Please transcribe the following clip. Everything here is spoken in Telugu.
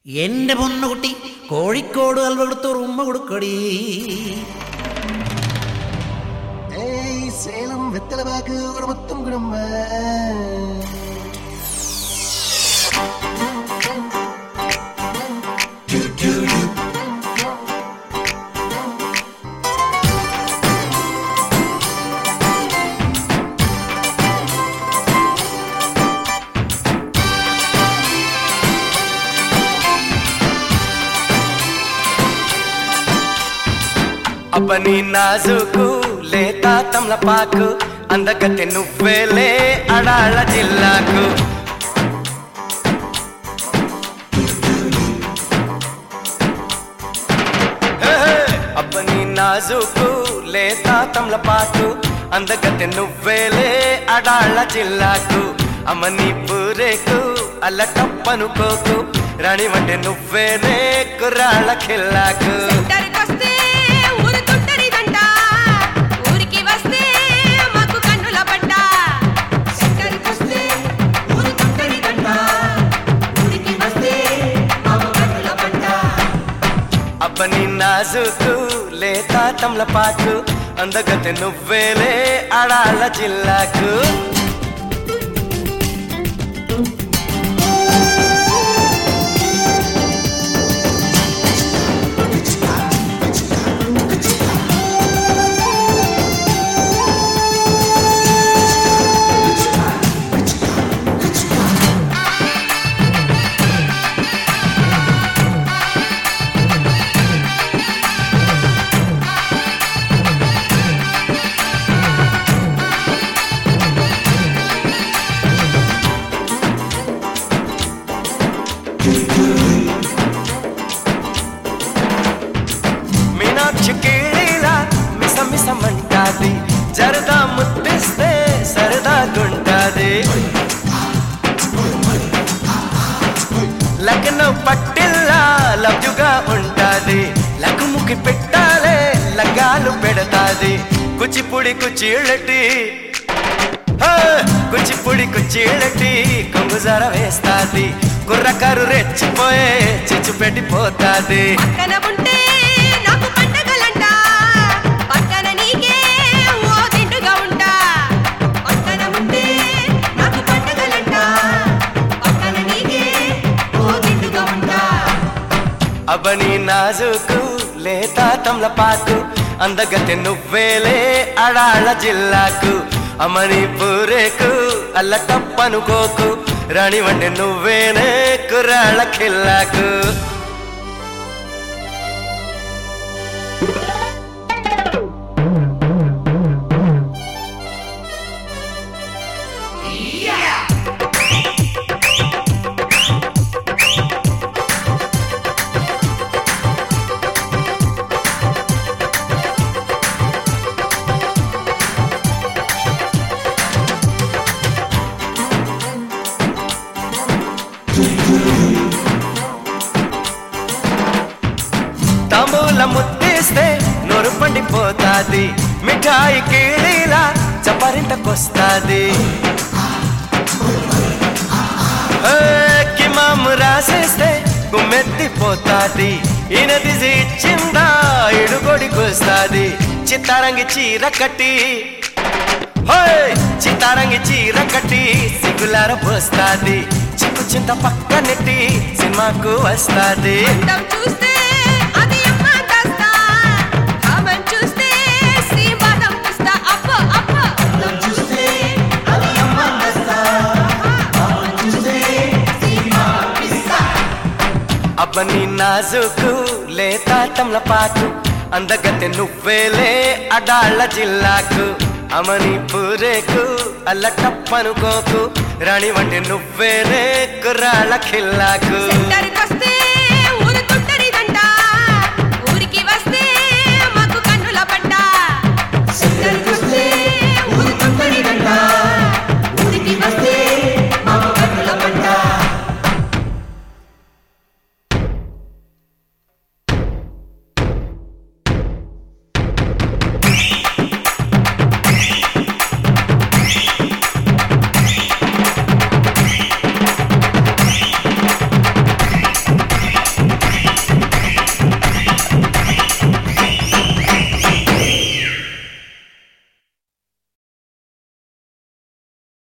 എന്റെ പൊന്നുകുട്ടി കോഴിക്കോട് അൽവ കൊടുത്തൊരു ഉമ്മ കൊടുക്കടി ഏയ് സേലം വെത്തലവാക്ക് ഒരു മൊത്തം കുടുംബ అబ్బని నాజుకు లేతా తమలపాకు అందగత్తె నువ్వేలే అడాళ్ళ జిల్లాకు హే, హే, అబ్బని నాజుకు లేతా తమలపాకు అందగత్తె నువ్వేలే అడాళ్ళ జిల్లాకు అమ్మని పూరేకు అల్ల తప్పనుకోకు రాణి వంటే నువ్వేనే కుర్రాళ్ళ ఖిల్లాకు సెంటర్కొస్తే ఊరు తుంటరిదంట. ఊరికి వస్తే మాకు కన్నుల పంట. సెంటర్కొస్తే ఊరు తుంటరిదంట. ఊరికి వస్తే మాకు కన్నుల పంట. అబ్బని నాజుకు లేతా తమలపాకు అందగతే నువ్వేలే అడాళ్ళ జిల్లాకు మీనాక్షి కీళీలా మిస మిసమంటాది జరదా ముద్దిస్తే సరదాగుంటాది లగ్నం పట్టిల్లా లవ్యుగా ఉంటాది లకుముకి పెట్టాలే లగ్గాలు పెడతాది కుచిపుడి కుచీళ్ళటి హే! కుచిపుడి కుచీళ్ళటి కొంగుజార వేస్తాది కుర్రకారు రెచ్చిపోయే చిచ్చు పెట్టిపోతాది పక్కన ఉంటే నాకు పండగలంట. పక్కన నీకే ఓ దిండుగా ఉంటా. పక్కన ఉంటే నాకు పండగలంట. పక్కన నీకే ఓ దిండుగా ఉంటా. అవని నాజుకు లేతా తమలపాకు అందగతే నువ్వేలే అడాళ్ళ జిల్లాకు అమని పూరేకు అల్ల తప్పనుకోకు రాణి వంటి నువ్వేనే కుర్రాళ్ళ ఖిల్లాకు తాంబూల ముద్దిస్తే నోరు పండిపోతాది మిఠాయి కీళీలా చపరింతకొస్తాది కిమాము రాసేస్తే గుమ్మెత్తిపోతాది ఈయనది ఇచ్చిందా ఇడుగొడికొస్తాది చిత్తారంగి చీర కట్టి హోయ్! చిత్తారంగి చీర కట్టి సిగ్గులార పోస్తాది చిక్కు చింత పక్క నెట్టి సినిమాకు వస్తాది అందం చూస్తే అది అమ్మ దస్తా. కామం చూస్తే శ్రీవాదం పుస్తా. అప్ప, అప్ప. అందం చూస్తే అది అమ్మ దస్తా. కామం చూస్తే శ్రీవాదం పిస్తా. అబ్బని నాజుకు లేతా తమలపాకు అందగతే నువ్వేలే అడాళ్ళ జిల్లాకు అమని పూరేకు అల్ల టప్పనుకోకు రాణి వంటి నువ్వేనే కుర్రాళ్ళ ఖిల్లాకు సెంటర్